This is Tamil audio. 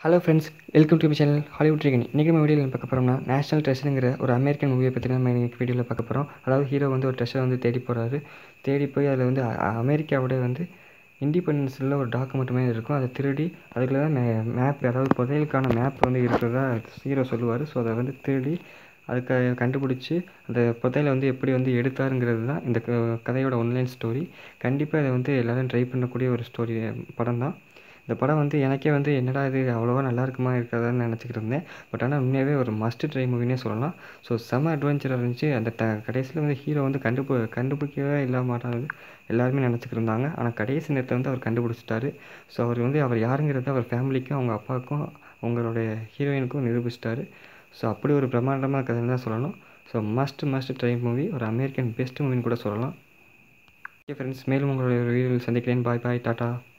hello friends welcome to channel Hollywood ட்ரிகன் இன்றைக்கி நம்ம வீடியோவில் பார்க்க போகிறோம்னா நேஷனல் ட்ரெஷருங்கிற ஒரு அமெரிக்கன் மூவியை பற்றி நம்ம இன்றைக்கி வீடியோவில் பார்க்க போகிறோம் அதாவது ஹீரோ வந்து ஒரு ட்ரெஷரை வந்து தேடி போகிறாரு தேடி போய் அதில் வந்து அ- அமெரிக்காவோட வந்து இண்டிபெண்டன்ஸில் ஒரு டாக்குமெண்ட் மாதிரி இருக்கும் அதை திருடி அதுக்குள்ள தான் மேப் அதாவது புதையலுக்கான மேப் வந்து இருக்கிறதா ஹீரோ சொல்லுவார் ஸோ அதை வந்து திருடி அதுக்கு கண்டுபிடிச்சி அந்த புதையலை வந்து எப்படி வந்து எடுத்தாருங்கிறது தான் இந்த க- கதையோட ஒன்லைன் ஸ்டோரி கண்டிப்பாக இதை வந்து எல்லோரும் ட்ரை பண்ணக்கூடிய ஒரு ஸ்டோரி படம் தான் இந்த படம் வந்து எனக்கே வந்து என்னடா இது அவ்வளோவா நல்லா இருக்குமா இருக்காதான்னு நினச்சிக்கிட்டு இருந்தேன் பட் ஆனால் உண்மையாகவே ஒரு மஸ்ட் ட்ரை மூவினே சொல்லலாம் ஸோ செம அட்வென்ச்சராக இருந்துச்சு அந்த ட கடைசியில் வந்து ஹீரோ வந்து கண்டுபி கண்டுபிடிக்கவே இல்லாம மாட்டாரு எல்லாருமே நினச்சிக்கிட்டு இருந்தாங்க ஆனால் கடைசி நேரத்தில் வந்து அவர் கண்டுபிடிச்சிட்டாரு ஸோ அவர் வந்து அவர் யாருங்கிறத அவர் ஃபேமிலிக்கும் அவங்க அப்பாவுக்கும் அவங்களுடைய ஹீரோயினுக்கும் நிரூபிச்சிட்டாரு ஸோ அப்படி ஒரு பிரம்மாண்டமான கதைன்னு தான் சொல்லணும் so must must try movie ஒரு அமெரிக்கன் பெஸ்ட் மூவின்னு கூட சொல்லலாம் ஓகே ஃப்ரெண்ட்ஸ் மேலும் உங்களுடைய வீடியோவில் சந்திக்கிறேன் பாய் பாய் டாட்டா